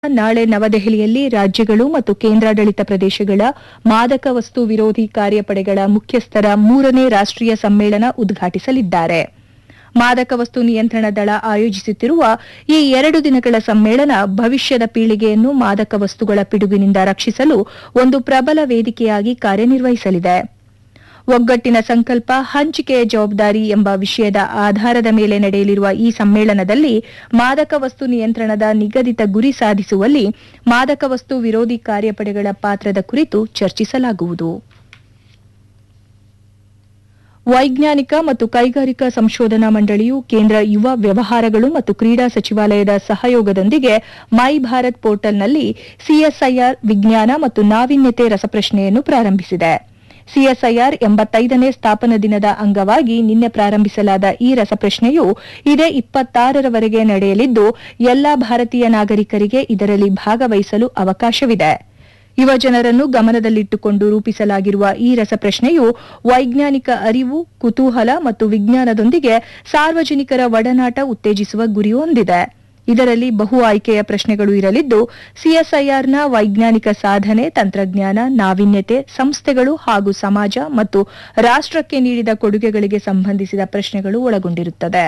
ನಾಳೆ ನವದೆಹಲಿಯಲ್ಲಿ ರಾಜ್ಯಗಳು ಮತ್ತು ಕೇಂದ್ರಾಡಳಿತ ಪ್ರದೇಶಗಳ ಮಾದಕ ವಸ್ತು ವಿರೋಧಿ ಕಾರ್ಯಪಡೆಗಳ ಮುಖ್ಯಸ್ಥರ ಮೂರನೇ ರಾಷ್ಟೀಯ ಸಮ್ಮೇಳನ ಉದ್ಘಾಟಿಸಲಿದ್ದಾರೆ ಮಾದಕ ವಸ್ತು ನಿಯಂತ್ರಣ ದಳ ಆಯೋಜಿಸುತ್ತಿರುವ ಈ ಎರಡು ದಿನಗಳ ಸಮ್ಮೇಳನ ಭವಿಷ್ಯದ ಪೀಳಿಗೆಯನ್ನು ಮಾದಕ ವಸ್ತುಗಳ ಪಿಡುಗಿನಿಂದ ರಕ್ಷಿಸಲು ಒಂದು ಪ್ರಬಲ ವೇದಿಕೆಯಾಗಿ ಕಾರ್ಯನಿರ್ವಹಿಸಲಿದೆ ಒಗ್ಗಟ್ಟಿನ ಸಂಕಲ್ಪ ಹಂಚಿಕೆಯ ಜವಾಬ್ದಾರಿ ಎಂಬ ವಿಷಯದ ಆಧಾರದ ಮೇಲೆ ನಡೆಯಲಿರುವ ಈ ಸಮ್ಮೇಳನದಲ್ಲಿ ಮಾದಕ ವಸ್ತು ನಿಯಂತ್ರಣದ ನಿಗದಿತ ಗುರಿ ಸಾಧಿಸುವಲ್ಲಿ ಮಾದಕ ವಸ್ತು ವಿರೋಧಿ ಕಾರ್ಯಪಡೆಗಳ ಪಾತ್ರದ ಕುರಿತು ಚರ್ಚಿಸಲಾಗುವುದು ವೈಜ್ಞಾನಿಕ ಮತ್ತು ಕೈಗಾರಿಕಾ ಸಂಶೋಧನಾ ಮಂಡಳಿಯು ಕೇಂದ್ರ ಯುವ ವ್ಯವಹಾರಗಳು ಮತ್ತು ಕ್ರೀಡಾ ಸಚಿವಾಲಯದ ಸಹಯೋಗದೊಂದಿಗೆ ಮೈ ಭಾರತ್ ಪೋರ್ಟಲ್ನಲ್ಲಿ ಸಿಎಸ್ಐಆರ್ ವಿಜ್ಞಾನ ಮತ್ತು ನಾವೀನ್ಯತೆ ರಸಪ್ರಶ್ನೆಯನ್ನು ಪ್ರಾರಂಭಿಸಿದೆ ಸಿಎಸ್ಐಆರ್ ಎಂಬತ್ತೈದನೇ ಸ್ಥಾಪನಾ ದಿನದ ಅಂಗವಾಗಿ ನಿನ್ನೆ ಪ್ರಾರಂಭಿಸಲಾದ ಈ ರಸಪ್ರಶ್ನೆಯು ಇದೇ ಇಪ್ಪತ್ತಾರರವರೆಗೆ ನಡೆಯಲಿದ್ದು ಎಲ್ಲಾ ಭಾರತೀಯ ನಾಗರಿಕರಿಗೆ ಇದರಲ್ಲಿ ಭಾಗವಹಿಸಲು ಅವಕಾಶವಿದೆ ಯುವ ಜನರನ್ನು ಗಮನದಲ್ಲಿಟ್ಟುಕೊಂಡು ರೂಪಿಸಲಾಗಿರುವ ಈ ರಸಪ್ರಶ್ನೆಯು ವೈಜ್ಞಾನಿಕ ಅರಿವು ಕುತೂಹಲ ಮತ್ತು ವಿಜ್ಞಾನದೊಂದಿಗೆ ಸಾರ್ವಜನಿಕರ ಒಡನಾಟ ಉತ್ತೇಜಿಸುವ ಗುರಿ ಹೊಂದಿದೆ ಇದರಲ್ಲಿ ಬಹು ಆಯ್ಕೆಯ ಪ್ರಶ್ನೆಗಳು ಇರಲಿದ್ದು ಸಿಎಸ್ಐಆರ್ನ ವೈಜ್ಞಾನಿಕ ಸಾಧನೆ ತಂತ್ರಜ್ಞಾನ ನಾವೀನ್ಯತೆ ಸಂಸ್ಥೆಗಳು ಹಾಗೂ ಸಮಾಜ ಮತ್ತು ರಾಷ್ಟಕ್ಕೆ ನೀಡಿದ ಕೊಡುಗೆಗಳಿಗೆ ಸಂಬಂಧಿಸಿದ ಪ್ರಶ್ನೆಗಳು ಒಳಗೊಂಡಿರುತ್ತದೆ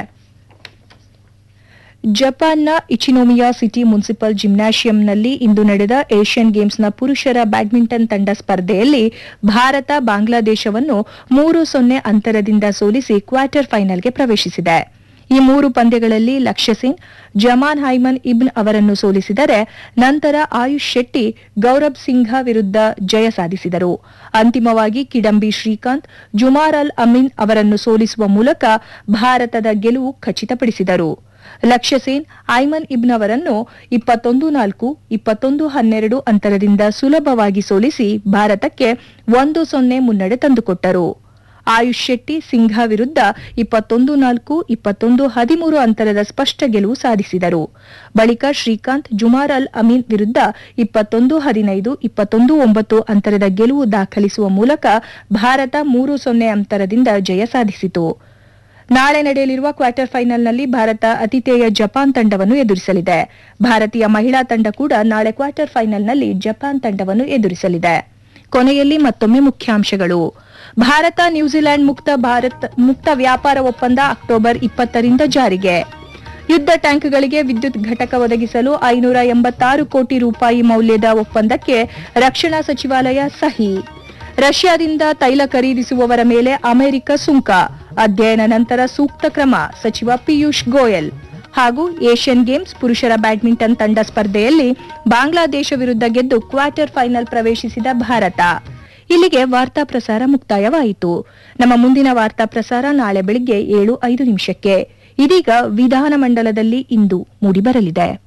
ಜಪಾನ್ನ ಇಚಿನೋಮಿಯಾ ಸಿಟಿ ಮುನ್ಸಿಪಲ್ ಜಿಮ್ನಾಶಿಯಂನಲ್ಲಿ ಇಂದು ನಡೆದ ಏಷ್ಯನ್ ಗೇಮ್ಸ್ನ ಪುರುಷರ ಬ್ಯಾಡ್ಮಿಂಟನ್ ತಂಡ ಸ್ಪರ್ಧೆಯಲ್ಲಿ ಭಾರತ ಬಾಂಗ್ಲಾದೇಶವನ್ನು ಮೂರು ಸೊನ್ನೆ ಅಂತರದಿಂದ ಸೋಲಿಸಿ ಕ್ವಾರ್ಟರ್ ಫೈನಲ್ಗೆ ಪ್ರವೇಶಿಸಿದೆ ಈ ಮೂರು ಪಂದ್ಯಗಳಲ್ಲಿ ಲಕ್ಷ್ಯ ಸೇನ್ ಜಮಾನ್ ಹೈಮನ್ ಇಬ್ನ್ ಅವರನ್ನು ಸೋಲಿಸಿದರೆ ನಂತರ ಆಯುಷ್ ಶೆಟ್ಟಿ ಗೌರಬ್ ಸಿಂಘ ವಿರುದ್ಧ ಜಯ ಸಾಧಿಸಿದರು ಅಂತಿಮವಾಗಿ ಕಿಡಂಬಿ ಶ್ರೀಕಾಂತ್ ಜುಮಾರ್ ಅಲ್ ಅಮೀನ್ ಅವರನ್ನು ಸೋಲಿಸುವ ಮೂಲಕ ಭಾರತದ ಗೆಲುವು ಖಚಿತಪಡಿಸಿದರು ಲಕ್ಷ್ಯ ಸೇನ್ ಐಮನ್ ಇಬ್ನ್ ಅವರನ್ನು ಇಪ್ಪತ್ತೊಂದು ನಾಲ್ಕು ಇಪ್ಪತ್ತೊಂದು ಹನ್ನೆರಡು ಅಂತರದಿಂದ ಸುಲಭವಾಗಿ ಸೋಲಿಸಿ ಭಾರತಕ್ಕೆ ಒಂದು ಸೊನ್ನೆ ಮುನ್ನಡೆ ತಂದುಕೊಟ್ಟರು ಆಯುಷ್ ಶೆಟ್ಟಿ ಸಿಂಘ ವಿರುದ್ಧ ಇಪ್ಪತ್ತೊಂದು ನಾಲ್ಕು ಇಪ್ಪತ್ತೊಂದು ಹದಿಮೂರು ಅಂತರದ ಸ್ಪಷ್ಟ ಗೆಲುವು ಸಾಧಿಸಿದರು ಬಳಿಕ ಶ್ರೀಕಾಂತ್ ಜುಮಾರ್ ಅಲ್ ಅಮೀನ್ ವಿರುದ್ಧ ಇಪ್ಪತ್ತೊಂದು ಹದಿನೈದು ಇಪ್ಪತ್ತೊಂದು ಒಂಬತ್ತು ಅಂತರದ ಗೆಲುವು ದಾಖಲಿಸುವ ಮೂಲಕ ಭಾರತ ಮೂರು ಸೊನ್ನೆ ಅಂತರದಿಂದ ಜಯ ಸಾಧಿಸಿತು ನಾಳೆ ನಡೆಯಲಿರುವ ಕ್ವಾರ್ಟರ್ ಫೈನಲ್ನಲ್ಲಿ ಭಾರತ ಅತಿಥೇಯ ಜಪಾನ್ ತಂಡವನ್ನು ಎದುರಿಸಲಿದೆ ಭಾರತೀಯ ಮಹಿಳಾ ತಂಡ ಕೂಡ ನಾಳೆ ಕ್ವಾರ್ಟರ್ ಫೈನಲ್ನಲ್ಲಿ ಜಪಾನ್ ತಂಡವನ್ನು ಎದುರಿಸಲಿದೆ ಕೊನೆಯಲ್ಲಿ ಮತ್ತೊಮ್ಮೆ ಮುಖ್ಯಾಂಶಗಳು ಭಾರತ ನ್ಯೂಜಿಲೆಂಡ್ ಮುಕ್ತ ಭಾರತ್ ಮುಕ್ತ ವ್ಯಾಪಾರ ಒಪ್ಪಂದ ಅಕ್ಟೋಬರ್ ಇಪ್ಪತ್ತರಿಂದ ಜಾರಿಗೆ ಯುದ್ಧ ಟ್ಯಾಂಕ್ಗಳಿಗೆ ವಿದ್ಯುತ್ ಘಟಕ ಒದಗಿಸಲು ಐನೂರ ಎಂಬತ್ತಾರು ಕೋಟಿ ರೂಪಾಯಿ ಮೌಲ್ಯದ ಒಪ್ಪಂದಕ್ಕೆ ರಕ್ಷಣಾ ಸಚಿವಾಲಯ ಸಹಿ ರಷ್ಯಾದಿಂದ ತೈಲ ಖರೀದಿಸುವವರ ಮೇಲೆ ಅಮೆರಿಕ ಸುಂಕ ಅಧ್ಯಯನ ನಂತರ ಸೂಕ್ತ ಕ್ರಮ ಸಚಿವ ಪಿಯೂಷ್ ಗೋಯಲ್ ಹಾಗೂ ಏಷ್ಯನ್ ಗೇಮ್ಸ್ ಪುರುಷರ ಬ್ಯಾಡ್ಮಿಂಟನ್ ತಂಡ ಸ್ಪರ್ಧೆಯಲ್ಲಿ ಬಾಂಗ್ಲಾದೇಶ ವಿರುದ್ಧ ಗೆದ್ದು ಕ್ವಾರ್ಟರ್ ಫೈನಲ್ ಪ್ರವೇಶಿಸಿದ ಭಾರತ ಇಲ್ಲಿಗೆ ವಾರ್ತಾ ಪ್ರಸಾರ ಮುಕ್ತಾಯವಾಯಿತು ನಮ್ಮ ಮುಂದಿನ ವಾರ್ತಾ ಪ್ರಸಾರ ನಾಳೆ ಬೆಳಿಗ್ಗೆ ಏಳು ಐದು ನಿಮಿಷಕ್ಕೆ ಇದೀಗ ವಿಧಾನಮಂಡಲದಲ್ಲಿ ಇಂದು ಮೂಡಿಬರಲಿದೆ